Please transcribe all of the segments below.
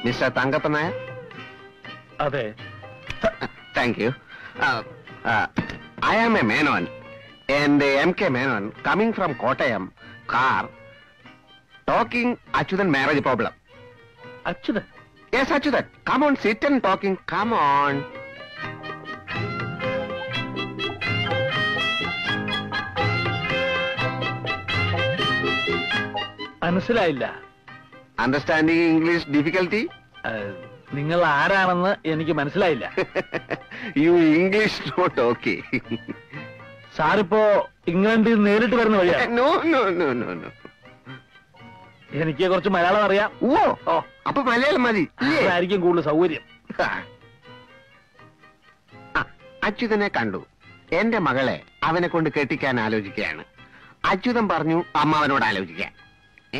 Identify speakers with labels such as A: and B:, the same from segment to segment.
A: Mister Thankappan Nair
B: അതെ
A: thank you I am a Menon and M K Menon coming from Kottayam car talking Achuthan marriage problem
B: Achuthan
A: yes Achuthan come on sit and talking come on
B: മനസ്സിലായില്ല
A: understanding English difficulty
B: ഏഹ്, നിങ്ങൾ ആരാണെന്ന് എനിക്ക് മനസ്സിലായില്ല
A: you English not okay
B: സാറിപ്പോ ഇംഗ്ലണ്ടിൽ നിന്ന് നേരിട്ട് വരുന്ന വഴിയാണ്
A: no no no no no
B: എനിക്ക് കുറച്ച് മലയാളം അറിയാം
A: ഓ
B: ഓ
A: അപ്പൊ മലയാളം മതി ഇല്ലേ?
B: അതായിരിക്കും കൂടുതൽ സൗകര്യം
A: ആ, അച്യുതനെ കണ്ടു എന്റെ മകളെ അവനെ കൊണ്ട് കെട്ടിക്കാൻ ആലോചിക്കുകയാണ് അച്യുതൻ പറഞ്ഞു അമ്മ അവനോട് ആലോചിക്കാൻ ഏ?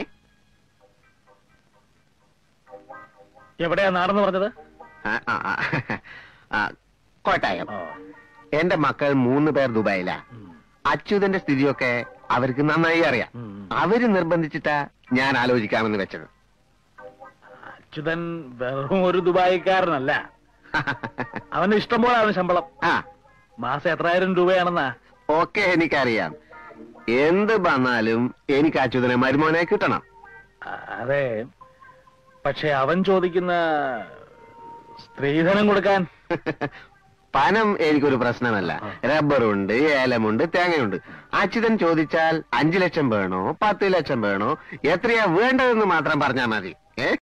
B: എവിടെയാ നാടെന്ന് പറഞ്ഞത്
A: ആ, ആ, ആ. ആ, കോട്ടായം
B: ഓ,
A: എന്റെ മക്കൾ മൂന്ന് പേർ ദുബായിലാ
B: ഉം,
A: അച്യുതന്റെ സ്ഥിതിയൊക്കെ അവർക്ക് നന്നായി അറിയാം
B: ഉം.
A: അവര് നിർബന്ധിച്ചിട്ടാ ഞാൻ ആലോചിക്കാമെന്ന് വെച്ചത്
B: അച്യുതൻ വെറും ഒരു ദുബായിക്കാരനല്ല അവന് ഇഷ്ടം പോലെ അവന് ശമ്പളം
A: ആ
B: മാസം എത്രായിരം രൂപയാണെന്നാ
A: ഓക്കെ എനിക്കറിയാം എന്ത് വന്നാലും എനിക്ക് അച്യുതനെ മരുമോനായി കിട്ടണം
B: ആ, അതെ പക്ഷെ അവൻ ചോദിക്കുന്ന സ്ത്രീധനം കൊടുക്കാൻ
A: പണം എനിക്കൊരു പ്രശ്നമല്ല
B: ആ.
A: റബ്ബറുണ്ട് ഏലമുണ്ട് തേങ്ങയുണ്ട് അച്യുതൻ ചോദിച്ചാൽ അഞ്ചു ലക്ഷം വേണോ പത്ത് ലക്ഷം വേണോ എത്രയാ വേണ്ടതെന്ന് മാത്രം പറഞ്ഞാൽ മതി ഏ